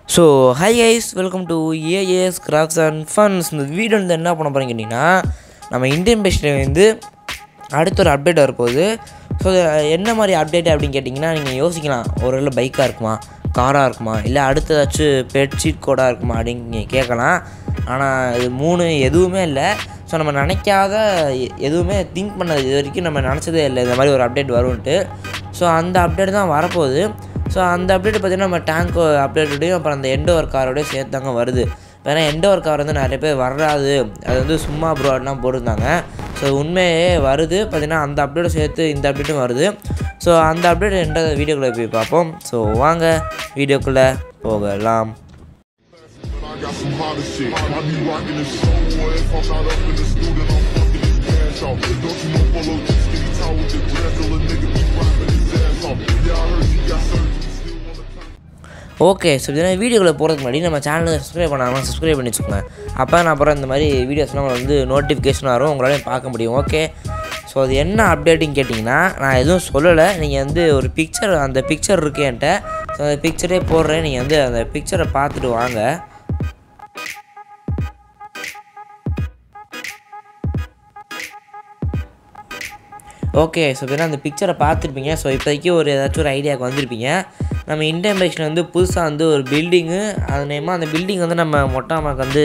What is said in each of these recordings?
So hi guys welcome to A A S crafts and funs இந்த video வந்து என்ன பண்ண போகிறீங்க கேட்டிங்கன்னா நம்ம இந்தியன் பேஸ்டில் வந்து அடுத்த ஒரு அப்டேட் வரப்போகுது ஸோ என்ன மாதிரி அப்டேட் அப்படின்னு கேட்டிங்கன்னா நீங்கள் யோசிக்கலாம் ஒரு வேளை பைக்காக இருக்குமா காராக இருக்குமா இல்லை அடுத்ததாச்சும் பெட் சீட் கோடாக இருக்குமா அப்படின்னு நீங்கள் கேட்கலாம் ஆனால் இது மூணு எதுவுமே இல்லை ஸோ நம்ம நினைக்காத எ- எதுவுமே திங்க் பண்ணது இது வரைக்கும் நம்ம நினச்சதே இல்லை இந்த மாதிரி ஒரு அப்டேட் வரும்ன்ட்டு ஸோ அந்த அப்டேட் தான் வரப்போகுது ஸோ அந்த அப்டேட் பார்த்தீங்கன்னா நம்ம டேங்க் அப்டேட்டோடையும் அப்புறம் அந்த எண்டோ ஒர்க் காரோடய சேர்த்து தாங்க வருது வேணா எண்டோ ஒர்க் கார் வந்து நிறைய பேர் வராது அது வந்து சும்மா ப்ரோட்லாம் போட்டிருந்தாங்க ஸோ உண்மையே வருது பார்த்தீங்கன்னா அந்த அப்டேட்டும் சேர்த்து இந்த அப்டேட்டும் வருது ஸோ அந்த அப்டேட் எந்த வீடியோக்குள்ளே போய் பார்ப்போம் ஸோ வாங்க வீடியோக்குள்ளே போகலாம் I got some hotter shit. I be rocking this show, boy. If I'm not up in the studio, I'm fucking his ass off. Don't you know Polo G skinny tall with the grass, till a nigga be rocking his ass off. Yeah, I heard he got surgery, still wanna turn. Okay so இதனால் வீடியோக்குள்ளே போகிறதுக்கு முன்னாடி நம்ம சேனலை subscribe பண்ணாமல் subscribe பண்ணி வச்சுக்கோங்க அப்போ நான் அப்புறம் இந்த மாதிரி வீடியோஸ்லாம் உங்களுக்கு வந்து நோட்டிஃபிகேஷன் வரும் உங்களாலையும் பார்க்க முடியும் ஓகே ஸோ அது என்ன அப்டேட்டிங் கேட்டிங்கன்னா நான் எதுவும் சொல்லலை நீங்கள் வந்து ஒரு பிக்சர் அந்த பிக்சர் இருக்கு என்கிட்ட ஸோ அந்த பிக்சரே போடுறேன் நீங்கள் வந்து அந்த பிக்சரை பார்த்துட்டு வாங்க ஓகே ஸோ இப்போ அந்த பிக்சரை பார்த்துருப்பீங்க ஸோ இப்போதைக்கு ஒரு ஏதாச்சும் ஒரு ஐடியாவுக்கு வந்திருப்பீங்க நம்ம இந்தியன் பைக்ஸில் வந்து புதுசாக வந்து ஒரு பில்டிங்கு அது நேமா அந்த பில்டிங் வந்து நம்ம மொட்டாமாக்கு வந்து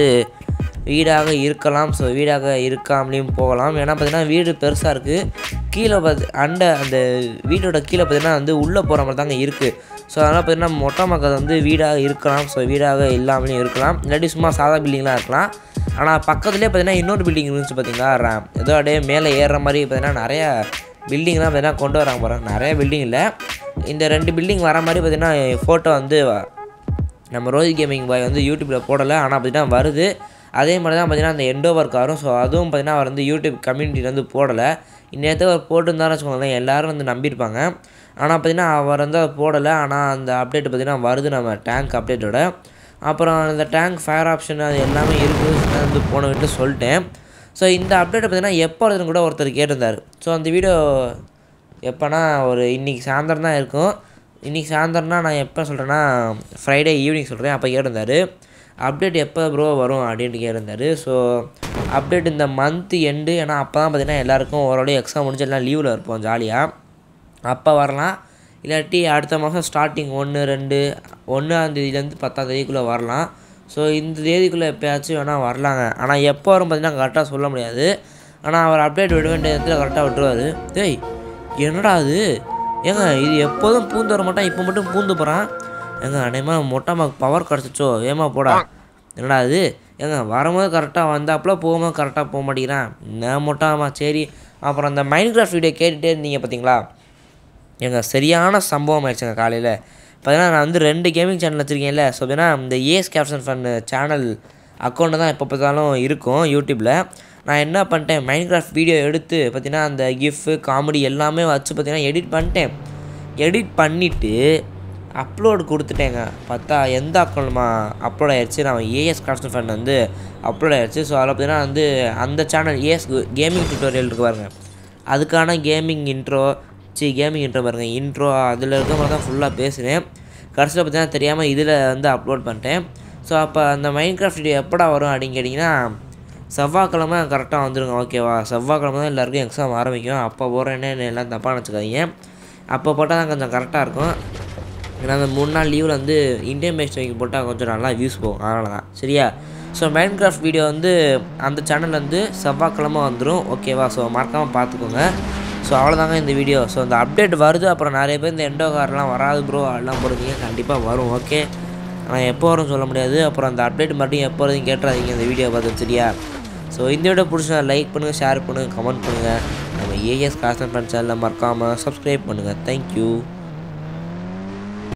வீடாக இருக்கலாம் ஸோ வீடாக இருக்காமலேயும் போகலாம் ஏன்னா பார்த்தீங்கன்னா வீடு பெருசாக இருக்குது கீழே பார்த்து அண்ட அந்த வீடோட கீழே பார்த்தீங்கன்னா வந்து உள்ளே போகிற மாதிரி தாங்க இருக்குது ஸோ அதனால் பார்த்தீங்கன்னா மொட்டாமாக்கு அது வந்து வீடாக இருக்கலாம் ஸோ வீடாக இல்லாமலேயும் இருக்கலாம் இல்லாட்டி சும்மா சாதா பில்டிங்லாம் இருக்கலாம் ஆனால் பக்கத்துலேயே பார்த்தீங்கன்னா இன்னொரு பில்டிங் இருந்துச்சு பார்த்தீங்களா ர- ஏதோ அப்படியே மேலே ஏறுற மாதிரி பார்த்தீங்கன்னா நிறைய பில்டிங்லாம் பார்த்தீங்கன்னா கொண்டு வராங்க போகிறாங்க நிறைய பில்டிங் இல்லை இந்த ரெண்டு பில்டிங் வர மாதிரி பார்த்தீங்கன்னா ஃபோட்டோ வந்து வ- நம்ம ரோஹித் கேமிங் பாய் வந்து யூடியூப்பில் போடலை ஆனால் பார்த்தீங்கன்னா வருது அதே மாதிரி தான் பார்த்தீங்கன்னா அந்த எண்டோவர் காரும் ஸோ அதுவும் பார்த்தீங்கன்னா அவர் வந்து யூடியூப் கம்யூனிட்டியில் வந்து போடலை இந்நேரத்தை அவர் போட்டிருந்தாருன்னு வச்சுக்கோங்களேன் எல்லாரும் வந்து நம்பியிருப்பாங்க ஆனால் பார்த்தீங்கன்னா அவர் வந்து அதை போடலை ஆனால் அந்த அப்டேட் பார்த்தீங்கன்னா வருது நம்ம டேங்க் அப்டேட்டோட அப்புறம் அந்த டேங்க் ஃபயர் ஆப்ஷன் அது எல்லாமே இருக்குது நான் வந்து போன வீட்டில் சொல்லிட்டேன் ஸோ இந்த அப்டேட்டை பார்த்தீங்கன்னா எப்போ வருதுன்னு கூட ஒருத்தர் கேட்டிருந்தார் ஸோ அந்த வீடியோ எப்போனா ஒரு இன்றைக்கி சாயந்தரம் தான் இருக்கும் இன்றைக்கி சாயந்தரம்னா நான் எப்போ சொல்கிறேன்னா ஃப்ரைடே ஈவினிங் சொல்கிறேன் அப்போ கேட்டிருந்தாரு அப்டேட் எப்போ ப்ரோ வரும் அப்படின்ட்டு கேட்டிருந்தாரு ஸோ அப்டேட் இந்த மந்த் எண்டு ஏன்னா அப்போ தான் பார்த்தீங்கன்னா எல்லாருக்கும் ஓரளவு எக்ஸாம் முடிஞ்சு எல்லாம் லீவில் இருப்போம் ஜாலியாக அப்போ வரலாம் இல்லாட்டி அடுத்த மாதம் ஸ்டார்டிங் ஒன்று ரெண்டு ஒன்றாந்தேதியிலேருந்து பத்தாம் தேதிக்குள்ளே வரலாம் ஸோ இந்த தேதிக்குள்ளே எப்போயாச்சும் வேணால் வரலாங்க ஆனால் எப்போ வரும் பார்த்தீங்கன்னா கரெக்டாக சொல்ல முடியாது ஆனால் அவர் அப்டேட் விட வேண்டிய இடத்துல கரெக்டாக விட்டுருவாரு டேய் என்னடா அது ஏங்க இது எப்போதும் பூந்து வர மாட்டான் இப்போ மட்டும் பூந்து போகிறான் ஏங்க அநேகமாக மொட்டாமாக்கு பவர் கிடச்சிச்சோ ஏமா போடா என்னடா அது ஏங்க வரும்போது கரெக்டாக வந்தாப்புல போகும்போது கரெக்டாக போக மாட்டேங்கிறான் என்ன மொட்டாமா சரி அப்புறம் அந்த மைண்ட் கிராஃப்ட் வீடியோ கேட்டுகிட்டே இருந்தீங்க பார்த்தீங்களா எங்க சரியான சம்பவம் ஆயிடுச்சுங்க காலையில் பார்த்தீங்கன்னா நான் வந்து ரெண்டு கேமிங் சேனல் வச்சுருக்கேன்ல ஸோ பார்த்தீங்கன்னா இந்த A S caption fun channel account தான் எப்போ பார்த்தாலும் இருக்கும் யூடியூப்பில் நான் என்ன பண்ணிட்டேன் மைண்ட் கிராஃப்ட் வீடியோ எடுத்து பார்த்தீங்கன்னா அந்த கிஃப்ட் காமெடி எல்லாமே வச்சு பார்த்தீங்கன்னா எடிட் பண்ணிட்டேன் எடிட் பண்ணிவிட்டு அப்லோடு கொடுத்துட்டேங்க பார்த்தா எந்த அக்கௌண்ட்மா அப்லோட் ஆயிடுச்சு நான் ஏஎஸ் கிராஃப்ட் ஃபன் வந்து அப்லோட் ஆயிடுச்சு ஸோ அதில் பார்த்தீங்கன்னா வந்து அந்த சேனல் ஏஎஸ் கேமிங் டியூட்டோரியல் இருக்கு பாருங்க அதுக்கான gaming intro C gaming intro பாருங்கள் இன்ட்ரோ அதில் இருக்க மாதிரி தான் ஃபுல்லாக பேசுகிறேன் கடைசியில் பார்த்தீங்கன்னா தெரியாமல் இதில் வந்து அப்லோட் பண்ணிட்டேன் ஸோ அப்போ அந்த மைண்ட் கிராஃப்ட் வீடியோ எப்படா வரும் அப்படின்னு கேட்டிங்கன்னா செவ்வாய்க்கிழமை கரெக்டாக வந்துருங்க ஓகேவா செவ்வாய்க்கிழமை தான் எல்லாருக்கும் எக்ஸாம் ஆரம்பிக்கும் அப்போ போகிறேன்னு எல்லாம் தப்பாக நினச்சிக்காதீங்க அப்போ போட்டால் தான் கொஞ்சம் கரெக்டாக இருக்கும் ஏன்னா அந்த மூணு நாள் லீவில் வந்து இந்தியன் பேஸ்ட் வைக்க போட்டால் கொஞ்சம் நல்லா வியூஸ் போகும் அதனால தான் சரியா ஸோ மைண்ட் கிராஃப்ட் வீடியோ வந்து அந்த சேனல் வந்து செவ்வாய்க்கிழமை வந்துடும் ஓகேவா ஸோ மறக்காமல் பார்த்துக்கோங்க ஸோ அவ்வளோதாங்க இந்த வீடியோ ஸோ இந்த அப்டேட் வருது அப்புறம் நிறைய பேர் இந்த எண்டோ கார்லாம் வராது ப்ரோ அதெல்லாம் போடுறீங்க கண்டிப்பாக வரும் ஓகே ஆனால் எப்போ வரும்னு சொல்ல முடியாது அப்புறம் அந்த அப்டேட் மட்டும் எப்போ வருதுன்னு கேட்டுறாதீங்க இந்த வீடியோ பார்த்து சரியா ஸோ இந்த வீடியோ பிடிச்சா லைக் பண்ணுங்கள் ஷேர் பண்ணுங்கள் கமெண்ட் பண்ணுங்கள் நம்ம ஏஎஸ் காசன் ஃப்ரெண்ட்ஸ் எல்லாம் மறக்காமல் சப்ஸ்கிரைப் பண்ணுங்கள் தேங்க்யூ